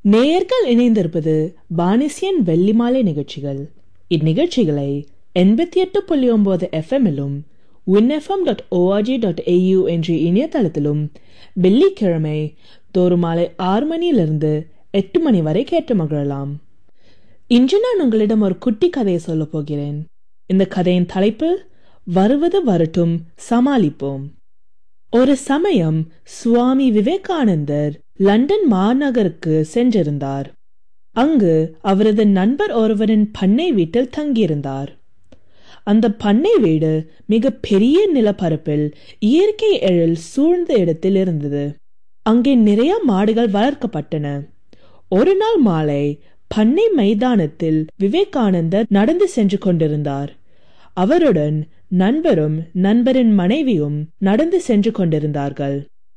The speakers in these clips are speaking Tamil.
நேயர்கள் இணைந்திருப்பது பானிசியன் வெள்ளிமாலை நிகழ்ச்சிகள் இந்நிகழ்ச்சிகளை எண்பத்தி எட்டு புள்ளி ஒன்பது எஃப்எம்மிலும் win FM dot ORG dot AU என்ற இணையதளத்திலும் வெள்ளிக்கிழமை தோறும் மாலை ஆறு மணியிலிருந்து எட்டு மணி வரை கேட்டு மகிழலாம் இன்று நான் உங்களிடம் ஒரு குட்டி கதையை சொல்லப் போகிறேன் இந்த கதையின் தலைப்பு வருவது வரட்டும் சமாளிப்போம் ஒரு சமயம் சுவாமி விவேகானந்தர் லண்டன் மாநகருக்கு சென்றிருந்தார் அங்கு அவரது நண்பர் ஒருவரின் பண்ணை வீட்டில் தங்கியிருந்தார் அந்த பண்ணை வீடு மிக பெரிய நிலப்பரப்பில் இயற்கை எழில் சூழ்ந்த இடத்தில் இருந்தது அங்கே நிறைய மாடுகள் வளர்க்கப்பட்டன ஒரு நாள் மாலை பண்ணை மைதானத்தில் விவேகானந்தர் நடந்து சென்று கொண்டிருந்தார் அவருடன் நண்பரும் நண்பரின் மனைவியும் நடந்து சென்று கொண்டிருந்தார்கள்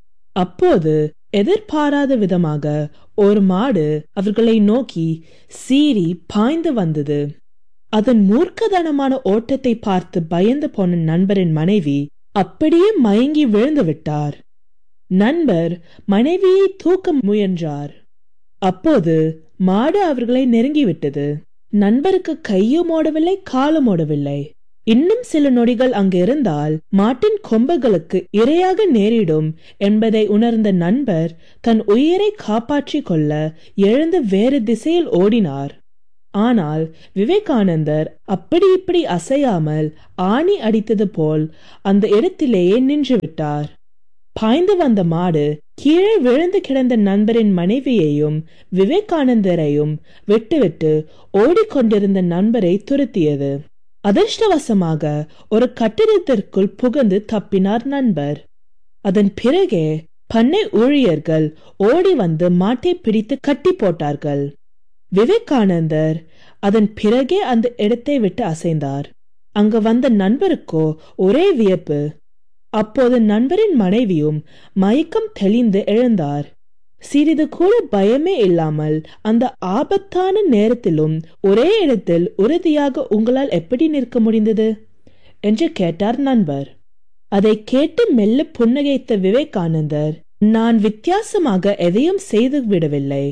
அப்போது எதிர்பாராத விதமாக ஒரு மாடு அவர்களை நோக்கி சீறி பாய்ந்து வந்தது அதன் மூர்க்கதனமான ஓட்டத்தை பார்த்து பயந்து போன நண்பரின் மனைவி அப்படியே மயங்கி விழுந்து விட்டார் நண்பர் மனைவியை தூக்க முயன்றார் அப்போது மாடு அவர்களை நெருங்கிவிட்டது நண்பருக்கு கையும் ஓடவில்லை காலும் ஓடவில்லை இன்னும் சில நொடிகள் அங்கு இருந்தால் மாட்டின் கொம்புகளுக்கு இரையாக நேரிடும் என்பதை உணர்ந்த நண்பர் தன் உயிரை காப்பாற்றிக் கொள்ள எழுந்து வேறு திசையில் ஓடினார் ஆனால் விவேகானந்தர் அப்படி இப்படி அசையாமல் ஆணி அடித்தது போல் அந்த இடத்திலேயே நின்று விட்டார் பாய்ந்து வந்த மாடு கீழே விழுந்து கிடந்த நண்பரின் மனைவியையும் விவேகானந்தரையும் விட்டுவிட்டு ஓடிக்கொண்டிருந்த நண்பரை துரத்தியது அதிர்ஷ்டவசமாக ஒரு கட்டிடத்திற்குள் புகுந்து தப்பினார் நண்பர் அதன் பிறகே பண்ணை ஊழியர்கள் ஓடி வந்து மாட்டை பிடித்து கட்டி போட்டார்கள் விவேகானந்தர் அதன் பிறகே அந்த இடத்தை விட்டு அசைந்தார் அங்கு வந்த நண்பருக்கோ ஒரே வியப்பு அப்போது நண்பரின் மனைவியும் மயக்கம் தெளிந்து எழுந்தார் சிறிது கூட பயமே இல்லாமல் அந்த ஆபத்தான நேரத்திலும் ஒரே இடத்தில் உறுதியாக உங்களால் எப்படி நிற்க முடிந்தது என்று கேட்டார் நண்பர் அதை கேட்டு மெல்ல புன்னகைத்த விவேகானந்தர் நான் வித்தியாசமாக எதையும் செய்து விடவில்லை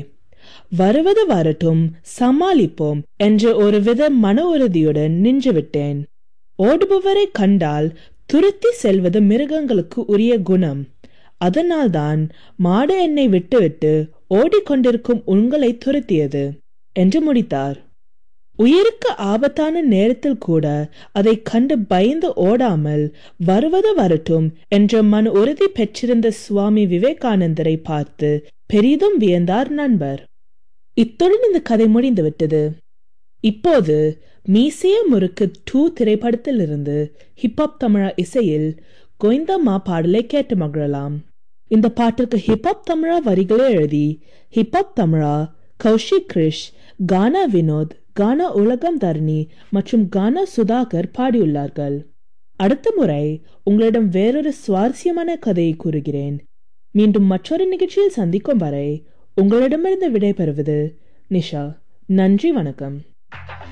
வருவது வரட்டும் சமாளிப்போம் என்ற ஒரு வித மன உறுதியுடன் நின்றுவிட்டேன் ஓடுபவரை கண்டால் துருத்தி செல்வது மிருகங்களுக்கு உரிய குணம் அதனால்தான் மாடு என்னை விட்டுவிட்டு ஓடிக்கொண்டிருக்கும் உங்களை துரத்தியது என்று முடித்தார் உயிருக்கு ஆபத்தான நேரத்தில் கூட அதை கண்டு பயந்து ஓடாமல் வருவது வரட்டும் என்ற மன உறுதி பெற்றிருந்த சுவாமி விவேகானந்தரை பார்த்து பெரிதும் வியந்தார் நண்பர் இத்துடன் இந்த கதை முடிந்துவிட்டது இப்போது மீசிய முறுக்கு டூ திரைப்படத்திலிருந்து ஹிப்ஹாப் தமிழா இசையில் கோவிந்தம்மா பாடலை கேட்டு மகிழலாம் இந்த பாட்டிற்கு ஹிப்ஹாப் தமிழா வரிகளை எழுதி ஹிப்ஹாப் தமிழா கௌஷிக் கிரிஷ் கானா வினோத் கானா உலகம் தரணி மற்றும் கானா சுதாகர் பாடியுள்ளார்கள் அடுத்த முறை உங்களிடம் வேறொரு சுவாரஸ்யமான கதையை கூறுகிறேன் மீண்டும் மற்றொரு நிகழ்ச்சியில் சந்திக்கும் வரை உங்களிடமிருந்து விடைபெறுவது நிஷா நன்றி வணக்கம்